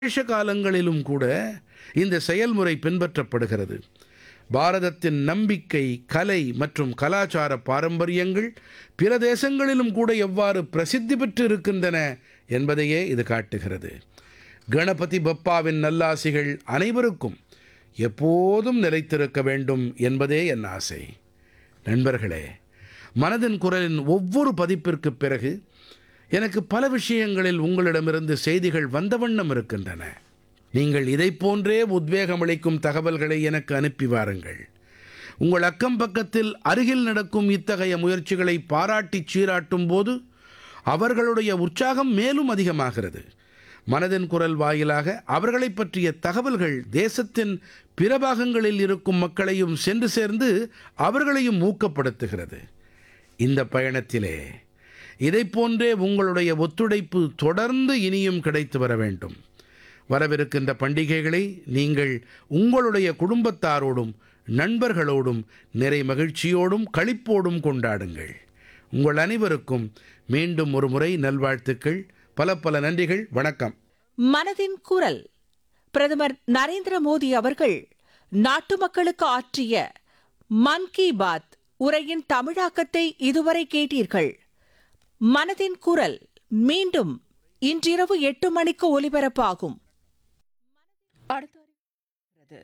விசேஷ காலங்களிலும் கூட இந்த செயல்முறை பின்பற்றப்படுகிறது பாரதத்தின் நம்பிக்கை கலை மற்றும் கலாச்சார பாரம்பரியங்கள் பிற தேசங்களிலும் கூட எவ்வாறு பிரசித்தி பெற்று இருக்கின்றன என்பதையே இது காட்டுகிறது கணபதி பப்பாவின் நல்லாசிகள் அனைவருக்கும் எப்போதும் நிலைத்திருக்க வேண்டும் என்பதே என் ஆசை நண்பர்களே மனதின் குரலின் ஒவ்வொரு பதிப்பிற்கு பிறகு எனக்கு பல விஷயங்களில் உங்களிடமிருந்து செய்திகள் வந்த வண்ணம் இருக்கின்றன நீங்கள் இதைப் போன்றே உத்வேகமளிக்கும் தகவல்களை எனக்கு அனுப்பி வாருங்கள் உங்கள் அக்கம் பக்கத்தில் அருகில் நடக்கும் இத்தகைய முயற்சிகளை பாராட்டிச் சீராட்டும் போது அவர்களுடைய உற்சாகம் மேலும் அதிகமாகிறது மனதின் குரல் வாயிலாக அவர்களைப் பற்றிய தகவல்கள் தேசத்தின் பிற பாகங்களில் இருக்கும் மக்களையும் சென்று சேர்ந்து அவர்களையும் ஊக்கப்படுத்துகிறது இந்த பயணத்திலே இதைப் போன்றே உங்களுடைய ஒத்துழைப்பு தொடர்ந்து இனியும் கிடைத்து வர வேண்டும் வரவிருக்கின்ற பண்டிகைகளை நீங்கள் உங்களுடைய குடும்பத்தாரோடும் நண்பர்களோடும் நிறை மகிழ்ச்சியோடும் களிப்போடும் கொண்டாடுங்கள் உங்கள் அனைவருக்கும் மீண்டும் ஒரு முறை நல்வாழ்த்துக்கள் பல பல நன்றிகள் வணக்கம் மனதின் குரல் பிரதமர் நரேந்திர மோடி அவர்கள் நாட்டு மக்களுக்கு ஆற்றிய மன் கி பாத் உரையின் தமிழாக்கத்தை இதுவரை கேட்டீர்கள் மனதின் குரல் மீண்டும் இன்றிரவு எட்டு மணிக்கு ஒலிபரப்பாகும் அடுத்த அறிவிப்பு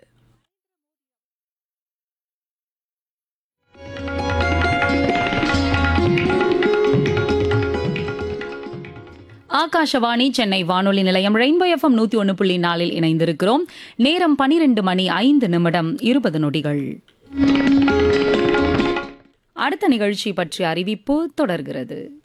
ஆகாஷவாணி சென்னை வானொலி நிலையம் ரெயின்போ எஃப்எம் நூத்தி ஒன்று புள்ளி நாலில் இணைந்திருக்கிறோம் நேரம் பனிரெண்டு மணி ஐந்து நிமிடம் இருபது நொடிகள் அடுத்த நிகழ்ச்சி பற்றிய அறிவிப்பு தொடர்கிறது